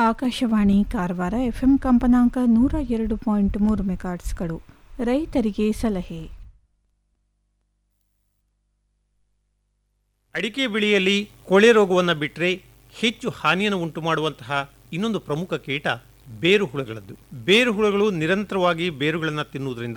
Akashvani Karwar FM ಕಂಪನಾಂಕ ನೂರ ಎರಡು ಪಾಯಿಂಟ್ ಮೂರು ಮೆಗಾಟ್ಸ್ಗಳು ರೈತರಿಗೆ ಸಲಹೆ ಅಡಿಕೆ ಬೆಳೆಯಲ್ಲಿ ಕೊಳೆ ರೋಗವನ್ನು ಬಿಟ್ಟರೆ ಹೆಚ್ಚು ಹಾನಿಯನ್ನು ಉಂಟು ಮಾಡುವಂತಹ ಇನ್ನೊಂದು ಪ್ರಮುಖ ಕೀಟ ಬೇರು ಹುಳುಗಳದ್ದು ಬೇರು ಹುಳುಗಳು ನಿರಂತರವಾಗಿ ಬೇರುಗಳನ್ನು ತಿನ್ನುವುದರಿಂದ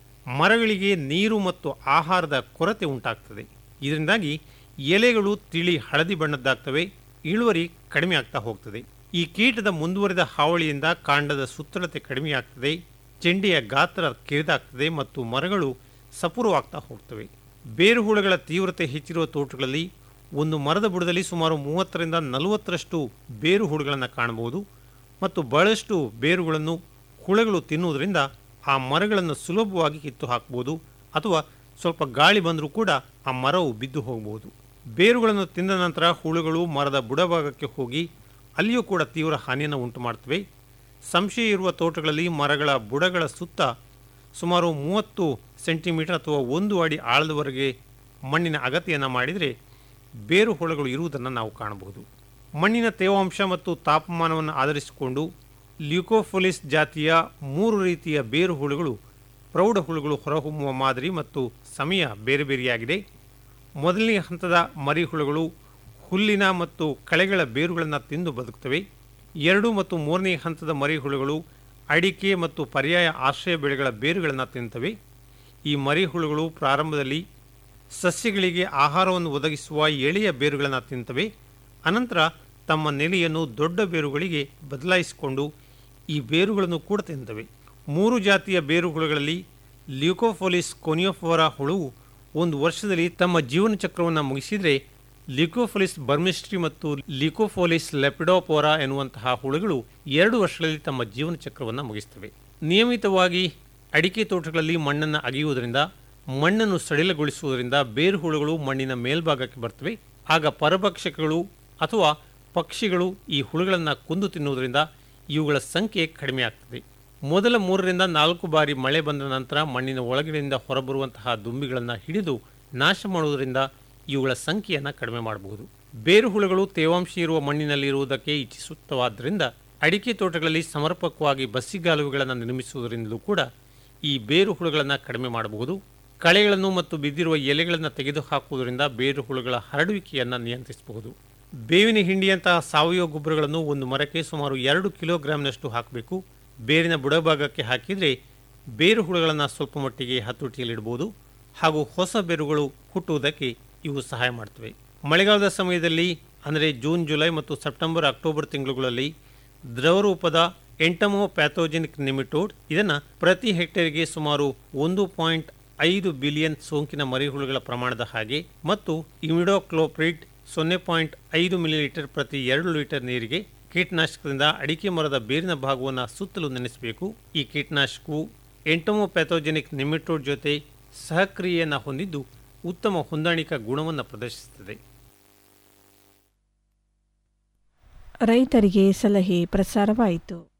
ಮರಗಳಿಗೆ ನೀರು ಮತ್ತು ಆಹಾರದ ಕೊರತೆ ಉಂಟಾಗ್ತದೆ ಇದರಿಂದಾಗಿ ಎಲೆಗಳು ತಿಳಿ ಹಳದಿ ಬಣ್ಣದ್ದಾಗ್ತವೆ ಇಳುವರಿ ಕಡಿಮೆ ಆಗ್ತಾ ಹೋಗ್ತದೆ ಈ ಕೀಟದ ಮುಂದುವರಿದ ಹಾವಳಿಯಿಂದ ಕಾಂಡದ ಸುತ್ತಳತೆ ಕಡಿಮೆಯಾಗ್ತದೆ ಚೆಂಡೆಯ ಗಾತ್ರ ಕಿರಿದಾಗ್ತದೆ ಮತ್ತು ಮರಗಳು ಸಪುರವಾಗ್ತಾ ಹೋಗ್ತವೆ ಬೇರು ಹುಳುಗಳ ತೀವ್ರತೆ ಹೆಚ್ಚಿರುವ ತೋಟಗಳಲ್ಲಿ ಒಂದು ಮರದ ಬುಡದಲ್ಲಿ ಸುಮಾರು ಮೂವತ್ತರಿಂದ ನಲವತ್ತರಷ್ಟು ಬೇರು ಹುಳುಗಳನ್ನು ಕಾಣಬಹುದು ಮತ್ತು ಬಹಳಷ್ಟು ಬೇರುಗಳನ್ನು ಹುಳುಗಳು ತಿನ್ನುವುದರಿಂದ ಆ ಮರಗಳನ್ನು ಸುಲಭವಾಗಿ ಕಿತ್ತು ಹಾಕಬಹುದು ಅಥವಾ ಸ್ವಲ್ಪ ಗಾಳಿ ಬಂದರೂ ಕೂಡ ಆ ಮರವು ಬಿದ್ದು ಹೋಗಬಹುದು ಬೇರುಗಳನ್ನು ತಿಂದ ನಂತರ ಹುಳುಗಳು ಮರದ ಬುಡಭಾಗಕ್ಕೆ ಹೋಗಿ ಅಲ್ಲಿಯೂ ಕೂಡ ತೀವ್ರ ಹಾನಿಯನ್ನು ಉಂಟು ಮಾಡ್ತವೆ ಸಂಶಯ ಇರುವ ತೋಟಗಳಲ್ಲಿ ಮರಗಳ ಬುಡಗಳ ಸುತ್ತ ಸುಮಾರು ಮೂವತ್ತು ಸೆಂಟಿಮೀಟರ್ ಅಥವಾ ಒಂದು ಅಡಿ ಆಳದವರೆಗೆ ಮಣ್ಣಿನ ಅಗತ್ಯವನ್ನು ಮಾಡಿದರೆ ಬೇರು ಹುಳುಗಳು ಇರುವುದನ್ನು ನಾವು ಕಾಣಬಹುದು ಮಣ್ಣಿನ ತೇವಾಂಶ ಮತ್ತು ತಾಪಮಾನವನ್ನು ಆಧರಿಸಿಕೊಂಡು ಲ್ಯೂಕೋಫೊಲಿಸ್ ಜಾತಿಯ ಮೂರು ರೀತಿಯ ಬೇರು ಹುಳುಗಳು ಪ್ರೌಢ ಹುಳುಗಳು ಹೊರಹೊಮ್ಮುವ ಮಾದರಿ ಮತ್ತು ಸಮಯ ಬೇರೆ ಬೇರೆಯಾಗಿದೆ ಮೊದಲನೇ ಹಂತದ ಮರಿಹುಳುಗಳು ಹುಲ್ಲಿನ ಮತ್ತು ಕಳೆಗಳ ಬೇರುಗಳನ್ನು ತಿಂದು ಬದುಕ್ತವೆ ಎರಡು ಮತ್ತು ಮೂರನೇ ಹಂತದ ಮರಿಹುಳುಗಳು ಅಡಿಕೆ ಮತ್ತು ಪರ್ಯಾಯ ಆಶ್ರಯ ಬೆಳೆಗಳ ಬೇರುಗಳನ್ನು ತಿಂತವೆ ಈ ಮರಿಹುಳುಗಳು ಪ್ರಾರಂಭದಲ್ಲಿ ಸಸ್ಯಗಳಿಗೆ ಆಹಾರವನ್ನು ಒದಗಿಸುವ ಎಳೆಯ ಬೇರುಗಳನ್ನು ತಿಂತವೆ ಅನಂತರ ತಮ್ಮ ನೆಲೆಯನ್ನು ದೊಡ್ಡ ಬೇರುಗಳಿಗೆ ಬದಲಾಯಿಸಿಕೊಂಡು ಈ ಬೇರುಗಳನ್ನು ಕೂಡ ತಿಂತವೆ ಮೂರು ಜಾತಿಯ ಬೇರು ಹುಳುಗಳಲ್ಲಿ ಲ್ಯೂಕೋಫೋಲಿಸ್ ಕೊನಿಯೋಫೋರಾ ಹುಳುವು ಒಂದು ವರ್ಷದಲ್ಲಿ ತಮ್ಮ ಜೀವನ ಚಕ್ರವನ್ನು ಮುಗಿಸಿದರೆ ಲಿಕೋಫೋಲಿಸ್ ಬರ್ಮಿಸ್ಟ್ರಿ ಮತ್ತು ಲಿಕೋಫೋಲಿಸ್ ಲೆಪಿಡೋಪೋರಾ ಎನ್ನುವಂತಹ ಹುಳುಗಳು ಎರಡು ವರ್ಷಗಳಲ್ಲಿ ತಮ್ಮ ಜೀವನ ಚಕ್ರವನ್ನು ಮುಗಿಸ್ತವೆ ನಿಯಮಿತವಾಗಿ ಅಡಿಕೆ ತೋಟಗಳಲ್ಲಿ ಮಣ್ಣನ್ನು ಅಗೆಯುವುದರಿಂದ ಮಣ್ಣನ್ನು ಸಡಿಲಗೊಳಿಸುವುದರಿಂದ ಬೇರು ಹುಳುಗಳು ಮಣ್ಣಿನ ಮೇಲ್ಭಾಗಕ್ಕೆ ಬರ್ತವೆ ಆಗ ಪರಭಕ್ಷಕಗಳು ಅಥವಾ ಪಕ್ಷಿಗಳು ಈ ಹುಳುಗಳನ್ನು ಕುಂದು ತಿನ್ನುವುದರಿಂದ ಇವುಗಳ ಸಂಖ್ಯೆ ಕಡಿಮೆ ಆಗ್ತದೆ ಮೊದಲ ಮೂರರಿಂದ ನಾಲ್ಕು ಬಾರಿ ಮಳೆ ಬಂದ ನಂತರ ಮಣ್ಣಿನ ಒಳಗಿನಿಂದ ಹೊರಬರುವಂತಹ ದುಂಬಿಗಳನ್ನು ಹಿಡಿದು ನಾಶ ಮಾಡುವುದರಿಂದ ಇವುಗಳ ಸಂಖ್ಯೆಯನ್ನು ಕಡಿಮೆ ಮಾಡಬಹುದು ಬೇರು ಹುಳುಗಳು ತೇವಾಂಶ ಇರುವ ಮಣ್ಣಿನಲ್ಲಿರುವುದಕ್ಕೆ ಇಚ್ಛಿಸುತ್ತವಾದ್ದರಿಂದ ಅಡಿಕೆ ತೋಟಗಳಲ್ಲಿ ಸಮರ್ಪಕವಾಗಿ ಬಸ್ಸಿಗಾಲುವೆಗಳನ್ನು ನಿರ್ಮಿಸುವುದರಿಂದಲೂ ಕೂಡ ಈ ಬೇರು ಹುಳುಗಳನ್ನು ಕಡಿಮೆ ಮಾಡಬಹುದು ಕಳೆಗಳನ್ನು ಮತ್ತು ಬಿದ್ದಿರುವ ಎಲೆಗಳನ್ನು ತೆಗೆದುಹಾಕುವುದರಿಂದ ಬೇರು ಹುಳುಗಳ ಹರಡುವಿಕೆಯನ್ನು ನಿಯಂತ್ರಿಸಬಹುದು ಬೇವಿನ ಹಿಂಡಿಯಂತಹ ಸಾವಯವ ಗೊಬ್ಬರಗಳನ್ನು ಒಂದು ಮರಕ್ಕೆ ಸುಮಾರು ಎರಡು ಕಿಲೋಗ್ರಾಂನಷ್ಟು ಹಾಕಬೇಕು ಬೇರಿನ ಬುಡಭಾಗಕ್ಕೆ ಹಾಕಿದರೆ ಬೇರು ಹುಳುಗಳನ್ನು ಸ್ವಲ್ಪ ಮಟ್ಟಿಗೆ ಹತೋಟಿಯಲ್ಲಿಡಬಹುದು ಹಾಗೂ ಹೊಸ ಬೇರುಗಳು ಹುಟ್ಟುವುದಕ್ಕೆ ಇವು ಸಹಾಯ ಮಾಡ್ತವೆ ಮಳೆಗಾಲದ ಸಮಯದಲ್ಲಿ ಅಂದರೆ ಜೂನ್ ಜುಲೈ ಮತ್ತು ಸೆಪ್ಟೆಂಬರ್ ಅಕ್ಟೋಬರ್ ತಿಂಗಳುಗಳಲ್ಲಿ ದ್ರವ ರೂಪದ ಎಂಟಮೋ ಪ್ಯಾಥೋಜೆನಿಕ್ ನಿಮಿಟೋಡ್ ಇದನ್ನು ಪ್ರತಿ ಹೆಕ್ಟೇರ್ಗೆ ಸುಮಾರು ಒಂದು ಪಾಯಿಂಟ್ ಐದು ಬಿಲಿಯನ್ ಸೋಂಕಿನ ಮರಿಹುಳುಗಳ ಪ್ರಮಾಣದ ಹಾಗೆ ಮತ್ತು ಇಮಿಡೋಕ್ಲೋಪ್ರಿಡ್ ಸೊನ್ನೆ ಪಾಯಿಂಟ್ ಐದು ಮಿಲಿಲೀಟರ್ ಪ್ರತಿ ಎರಡು ಲೀಟರ್ ನೀರಿಗೆ ಕೀಟನಾಶಕದಿಂದ ಅಡಿಕೆ ಮರದ ಬೇರಿನ ಭಾಗವನ್ನು ಸುತ್ತಲೂ ನೆನೆಸಬೇಕು ಈ ಕೀಟನಾಶಕವು ಎಂಟಮೋ ಪ್ಯಾಥೋಜೆನಿಕ್ ನಿಮಿಟೋಡ್ ಜೊತೆ ಸಹಕ್ರಿಯೆಯನ್ನು ಹೊಂದಿದ್ದು ಉತ್ತಮ ಹೊಂದಾಣಿಕಾ ಗುಣವನ್ನು ಪ್ರದರ್ಶಿಸುತ್ತದೆ ರೈತರಿಗೆ ಸಲಹೆ ಪ್ರಸಾರವಾಯಿತು